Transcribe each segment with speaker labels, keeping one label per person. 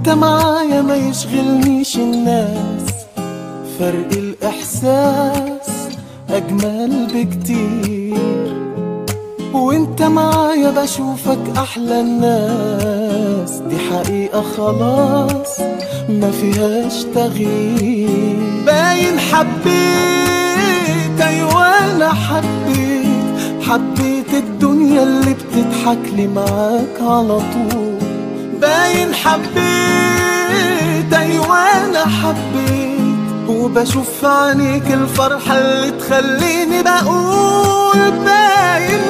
Speaker 1: وانت معايا ما يشغلنيش الناس فرق الإحساس أجمل بكتير وانت معايا بشوفك أحلى الناس دي حقيقة خلاص ما فيهاش تغيير باين حبيت أيوة أنا حبيت حبيت الدنيا اللي بتضحك لي معاك على طول باين حبيت أيوة أنا حبيت وبشوف في عينيك الفرحة اللي تخليني بقول باين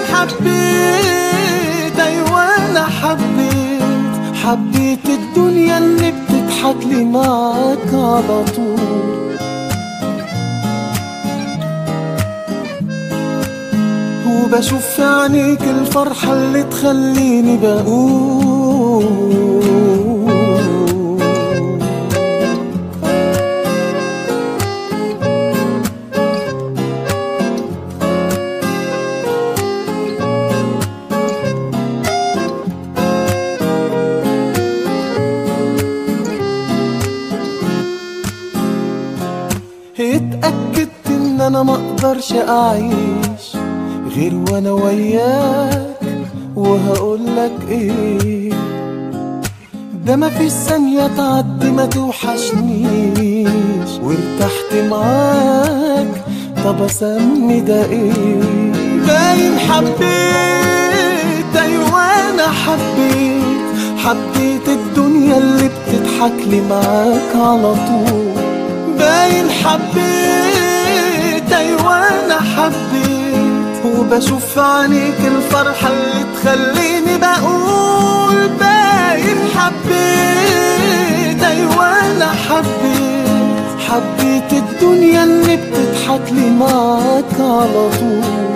Speaker 1: حبيت أيوة أنا حبيت حبيت الدنيا اللي بتضحك لي معاك على طول وبشوف في عينيك الفرحة اللي تخليني بقول اتأكدت ان انا مقدرش اعيش غير وانا وياك وهقولك ايه ده ما في ثانية تعدي ما توحشنيش وارتحت معاك طب اسمي ده ايه باين حبيت ايوه انا حبيت حبيت الدنيا اللي بتضحك لي معاك على طول باين حبيت ايوه انا حبيت وبشوف في عينيك الفرحة اللي تخليني بقول باين حبيت ايوه انا حبيت حبيت الدنيا اللي بتضحك لي معاك على طول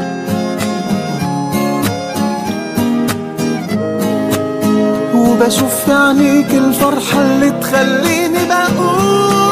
Speaker 1: وبشوف في عينيك الفرحة اللي تخليني بقول